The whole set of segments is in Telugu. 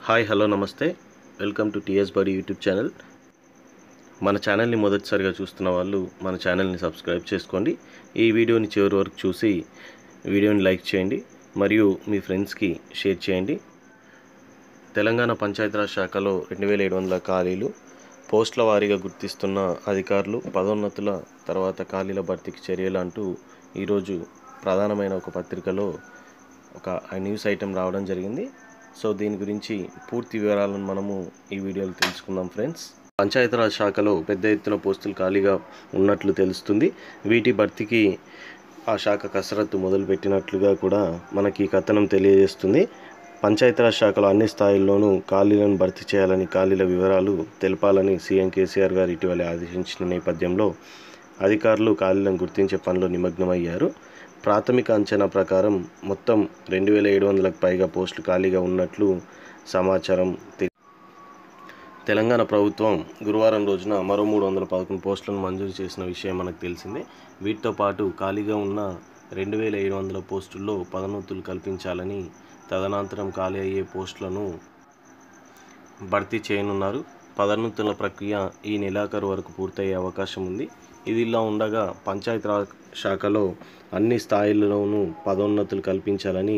హాయ్ హలో నమస్తే welcome to TS Badi YouTube channel మన ఛానల్ని మొదటిసారిగా చూస్తున్న వాళ్ళు మన ఛానల్ని సబ్స్క్రైబ్ చేసుకోండి ఈ వీడియోని చివరి వరకు చూసి వీడియోని లైక్ చేయండి మరియు మీ ఫ్రెండ్స్కి షేర్ చేయండి తెలంగాణ పంచాయతీరాజ్ శాఖలో రెండు వేల ఏడు వందల ఖాళీలు పోస్టుల వారీగా గుర్తిస్తున్న అధికారులు పదోన్నతుల తర్వాత ఖాళీల భర్తీకి చర్యలు అంటూ ఈరోజు ప్రధానమైన ఒక పత్రికలో ఒక న్యూస్ ఐటెం రావడం జరిగింది సో దీని గురించి పూర్తి వివరాలను మనము ఈ వీడియోలో తెలుసుకుందాం ఫ్రెండ్స్ పంచాయతీరాజ్ శాఖలో పెద్ద ఎత్తున పోస్టులు ఖాళీగా ఉన్నట్లు తెలుస్తుంది వీటి భర్తీకి ఆ శాఖ కసరత్తు మొదలుపెట్టినట్లుగా కూడా మనకి ఈ కథనం తెలియజేస్తుంది పంచాయతీరాజ్ శాఖలో అన్ని స్థాయిల్లోనూ ఖాళీలను భర్తీ చేయాలని ఖాళీల వివరాలు తెలపాలని సీఎం కేసీఆర్ గారు ఇటీవల ఆదేశించిన నేపథ్యంలో అధికారులు ఖాళీలను గుర్తించే పనిలో నిమగ్నమయ్యారు ప్రాథమిక అంచనా ప్రకారం మొత్తం రెండు వేల ఏడు వందలకు పైగా పోస్టులు ఖాళీగా ఉన్నట్లు సమాచారం తె- తెలంగాణ ప్రభుత్వం గురువారం రోజున మరో మూడు వందల పదకొండు పోస్టులను మంజూరు చేసిన విషయం మనకు తెలిసిందే వీటితో పాటు ఖాళీగా ఉన్న రెండు వేల ఏడు వందల పోస్టుల్లో పదోన్నతులు కల్పించాలని తదనంతరం ఖాళీ అయ్యే పోస్టులను భర్తీ చేయనున్నారు పదోన్నతుల ప్రక్రియ ఈ నెలాఖరు వరకు పూర్తయ్యే అవకాశం ఉంది ఇది ఇలా ఉండగా పంచాయతీరాజ్ శాఖలో అన్ని స్థాయిల్లోనూ పదోన్నతులు కల్పించాలని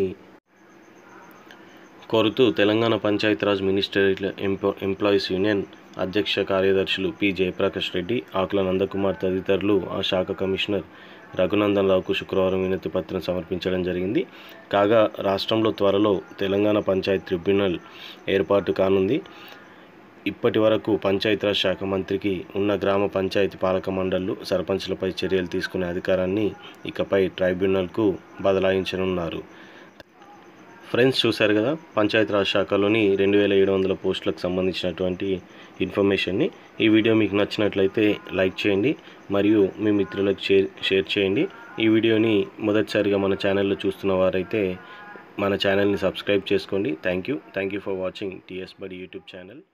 కోరుతూ తెలంగాణ పంచాయతీరాజ్ మినిస్టరీ ఎంప్లా ఎంప్లాయీస్ యూనియన్ అధ్యక్ష కార్యదర్శులు పి జయప్రకాష్ రెడ్డి ఆకుల నందకుమార్ తదితరులు ఆ శాఖ కమిషనర్ రఘునందన్ రావుకు శుక్రవారం వినతి పత్రం సమర్పించడం జరిగింది కాగా రాష్ట్రంలో త్వరలో తెలంగాణ పంచాయత్ ట్రిబ్యునల్ ఏర్పాటు కానుంది ఇప్పటి వరకు పంచాయతీరాజ్ శాఖ మంత్రికి ఉన్న గ్రామ పంచాయతీ పాలక మండళ్లు సర్పంచ్లపై చర్యలు తీసుకునే అధికారాన్ని ఇకపై ట్రైబ్యునల్కు బదలాయించనున్నారు ఫ్రెండ్స్ చూశారు కదా పంచాయతీరాజ్ శాఖలోని రెండు వేల ఏడు వందల పోస్టులకు సంబంధించినటువంటి ఇన్ఫర్మేషన్ని ఈ వీడియో మీకు నచ్చినట్లయితే లైక్ చేయండి మరియు మీ మిత్రులకు షేర్ షేర్ చేయండి ఈ వీడియోని మొదటిసారిగా మన ఛానల్లో చూస్తున్న వారైతే మన ఛానల్ని సబ్స్క్రైబ్ చేసుకోండి thank you thank you for watching TS Badi YouTube channel